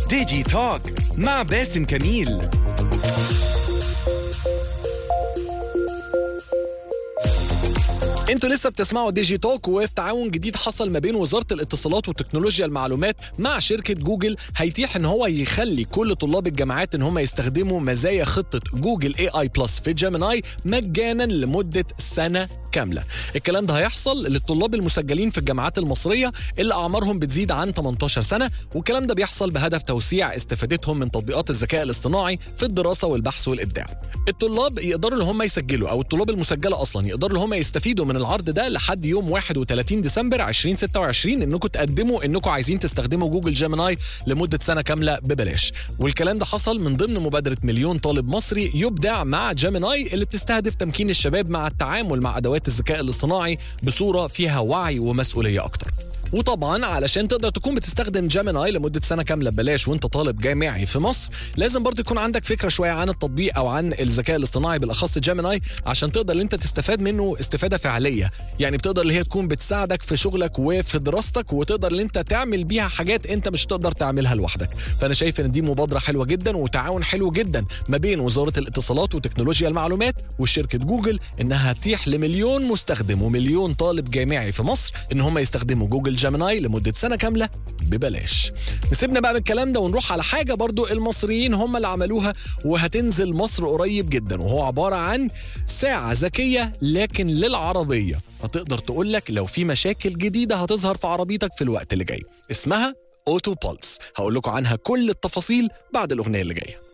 ديجي توك مع باسم كميل انتوا لسه بتسمعوا ديجي توك وفي تعاون جديد حصل ما بين وزاره الاتصالات وتكنولوجيا المعلومات مع شركه جوجل هيتيح ان هو يخلي كل طلاب الجامعات ان هم يستخدموا مزايا خطه جوجل اي اي بلس في جيميناي مجانا لمده سنه كامله الكلام ده هيحصل للطلاب المسجلين في الجامعات المصريه اللي اعمارهم بتزيد عن 18 سنه والكلام ده بيحصل بهدف توسيع استفادتهم من تطبيقات الذكاء الاصطناعي في الدراسه والبحث والابداع الطلاب يقدروا ان هم يسجلوا او الطلاب المسجله اصلا يقدروا ان هم يستفيدوا من العرض ده لحد يوم 31 ديسمبر 2026 انكم تقدموا انكم عايزين تستخدموا جوجل جيميناي لمده سنه كامله ببلاش والكلام ده حصل من ضمن مبادره مليون طالب مصري يبدع مع جيميناي اللي بتستهدف تمكين الشباب مع التعامل مع ادوات الذكاء الاصطناعي بصوره فيها وعي ومسؤوليه اكتر وطبعا علشان تقدر تكون بتستخدم جيميناي لمده سنه كامله ببلاش وانت طالب جامعي في مصر لازم برضه يكون عندك فكره شويه عن التطبيق او عن الذكاء الاصطناعي بالاخص جيميناي عشان تقدر ان انت تستفاد منه استفاده فعليه يعني بتقدر اللي هي تكون بتساعدك في شغلك وفي دراستك وتقدر ان انت تعمل بيها حاجات انت مش تقدر تعملها لوحدك فانا شايف ان دي مبادره حلوه جدا وتعاون حلو جدا ما بين وزاره الاتصالات وتكنولوجيا المعلومات وشركه جوجل انها تتيح لمليون مستخدم ومليون طالب جامعي في مصر ان هم يستخدموا جوجل جيميناي لمده سنه كامله ببلاش نسيبنا بقى من الكلام ده ونروح على حاجه برضو المصريين هم اللي عملوها وهتنزل مصر قريب جدا وهو عباره عن ساعه ذكيه لكن للعربيه فتقدر تقول لك لو في مشاكل جديده هتظهر في عربيتك في الوقت اللي جاي اسمها اوتو بولس هقول لكم عنها كل التفاصيل بعد الاغنيه اللي جايه